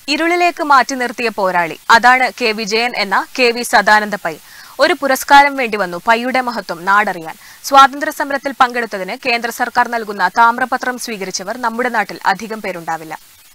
ഇരുളിലേക്ക് മാറ്റി നിർത്തിയ പോരാളി അതാണ് കെ വിജയൻ എന്ന കെ വി സദാനന്ദ പൈ ഒരു പുരസ്കാരം വേണ്ടി വന്നു പൈയുടെ മഹത്വം നാടറിയാൻ സ്വാതന്ത്ര്യ സമരത്തിൽ പങ്കെടുത്തതിന് കേന്ദ്ര സർക്കാർ നൽകുന്ന താമ്രപത്രം സ്വീകരിച്ചവർ നമ്മുടെ നാട്ടിൽ അധികം പേരുണ്ടാവില്ല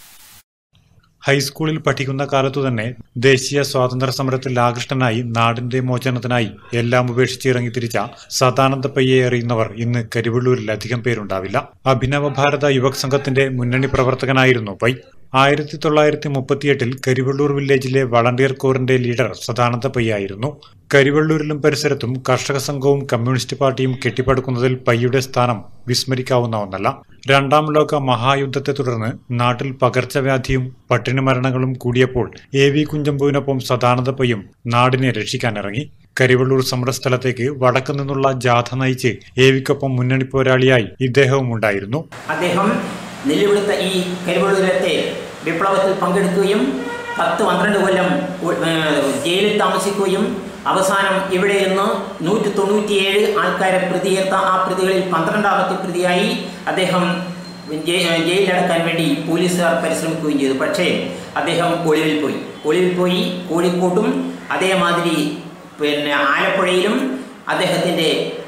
ഹൈസ്കൂളിൽ പഠിക്കുന്ന കാലത്തു തന്നെ ദേശീയ സ്വാതന്ത്ര്യ സമരത്തിൽ ആകൃഷ്ടനായി നാടിന്റെ മോചനത്തിനായി എല്ലാം ഉപേക്ഷിച്ച് ഇറങ്ങിത്തിരിച്ച സദാനന്ദപ്പയ്യെ അറിയുന്നവർ ഇന്ന് കരിവള്ളൂരിൽ അധികം പേരുണ്ടാവില്ല അഭിനവ ഭാരത യുവക് സംഘത്തിന്റെ മുന്നണി പ്രവർത്തകനായിരുന്നു പൈ ആയിരത്തി തൊള്ളായിരത്തി മുപ്പത്തിയെട്ടിൽ കരിവള്ളൂർ വില്ലേജിലെ വളണ്ടിയർ കോറിന്റെ ലീഡർ സദാനന്ദ പയ്യായിരുന്നു കരിവള്ളൂരിലും പരിസരത്തും കർഷക സംഘവും കമ്മ്യൂണിസ്റ്റ് പാർട്ടിയും കെട്ടിപ്പടുക്കുന്നതിൽ പയ്യുടെ സ്ഥാനം വിസ്മരിക്കാവുന്ന ഒന്നല്ല രണ്ടാം ലോക മഹായുദ്ധത്തെ തുടർന്ന് നാട്ടിൽ പകർച്ചവ്യാധിയും പട്ടിണി മരണങ്ങളും കൂടിയപ്പോൾ എ വി കുഞ്ചമ്പുവിനൊപ്പം സദാനന്ദ പയ്യും നാടിനെ രക്ഷിക്കാനിറങ്ങി കരിവള്ളൂർ സമരസ്ഥലത്തേക്ക് വടക്കു നിന്നുള്ള ജാഥ നയിച്ച് എ വിക്കൊപ്പം മുന്നണി പോരാളിയായി ഇദ്ദേഹവും ഉണ്ടായിരുന്നു അദ്ദേഹം നെല്ലിവിടുത്ത ഈ കരിവള്ളൂരത്തെ വിപ്ലവത്തിൽ പങ്കെടുക്കുകയും പത്ത് പന്ത്രണ്ട് കൊല്ലം ഉ- ഏർ ജയിലിൽ താമസിക്കുകയും അവസാനം ഇവിടെ നിന്ന് നൂറ്റി തൊണ്ണൂറ്റിയേഴ് ആൾക്കാരെ പ്രതിയേർത്ത ആ പ്രതികളിൽ പന്ത്രണ്ടാമത്തെ പ്രതിയായി അദ്ദേഹം ജയി- ഏർ ജയിലിലടക്കാൻ വേണ്ടി പോലീസുകാർ പരിശ്രമിക്കുകയും ചെയ്തു പക്ഷേ അദ്ദേഹം ഒളിവിൽ പോയി ഒളിവിൽ പോയി കോഴിക്കോട്ടും അതേമാതിരി പിന്നെ ആലപ്പുഴയിലും അദ്ദേഹത്തിൻ്റെ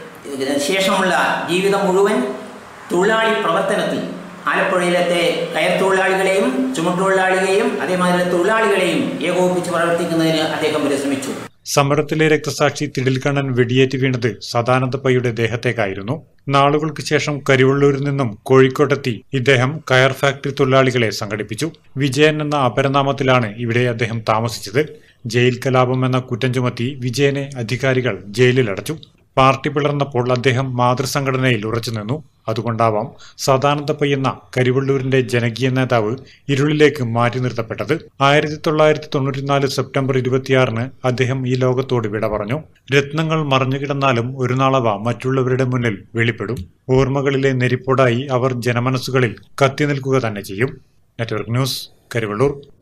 ശേഷമുള്ള ജീവിതം മുഴുവൻ തൊഴിലാളി പ്രവർത്തനത്തിൽ ആലപ്പുഴയിലത്തെ കയർ തൊഴിലാളികളെയും ചുമട്ടുതൊഴിലാളികളെയും അതേമാതിരി തൊഴിലാളികളെയും ഏകോപിപ്പിച്ച് പ്രവർത്തിക്കുന്നതിന് അദ്ദേഹം പരിശ്രമിച്ചു സമരത്തിലെ രക്തസാക്ഷി തിടിൽക്കണ്ണൻ വെടിയേറ്റ് വീണത് സദാനന്ദപ്പയ്യുടെ ദേഹത്തേക്കായിരുന്നു നാളുകൾക്ക് ശേഷം കരിവള്ളൂരിൽ നിന്നും കോഴിക്കോട്ടെത്തി ഇദ്ദേഹം കയർ ഫാക്ടറി തൊഴിലാളികളെ സംഘടിപ്പിച്ചു വിജയൻ എന്ന അപരനാമത്തിലാണ് ഇവിടെ അദ്ദേഹം താമസിച്ചത് ജയിൽ കലാപം എന്ന കുറ്റം ചുമത്തി വിജയനെ അധികാരികൾ ജയിലിലടച്ചു പാർട്ടി പിളർന്നപ്പോൾ അദ്ദേഹം മാതൃസംഘടനയിൽ ഉറച്ചുനിന്നു അതുകൊണ്ടാവാം സദാനന്ദപ്പ എന്ന കരിവള്ളൂരിന്റെ ജനകീയ നേതാവ് ഇരുളിലേക്ക് മാറ്റി നിർത്തപ്പെട്ടത് ആയിരത്തി തൊള്ളായിരത്തി തൊണ്ണൂറ്റിനാല് സെപ്റ്റംബർ ഇരുപത്തിയാറിന് അദ്ദേഹം ഈ ലോകത്തോട് വിട പറഞ്ഞു രത്നങ്ങൾ മറഞ്ഞുകിടന്നാലും ഒരു നാളവ മറ്റുള്ളവരുടെ മുന്നിൽ വെളിപ്പെടും ഓർമ്മകളിലെ നെരിപ്പോടായി അവർ ജനമനസ്സുകളിൽ കത്തി നിൽക്കുക തന്നെ ചെയ്യും നെറ്റ്വർക്ക് ന്യൂസ് കരിവള്ളൂർ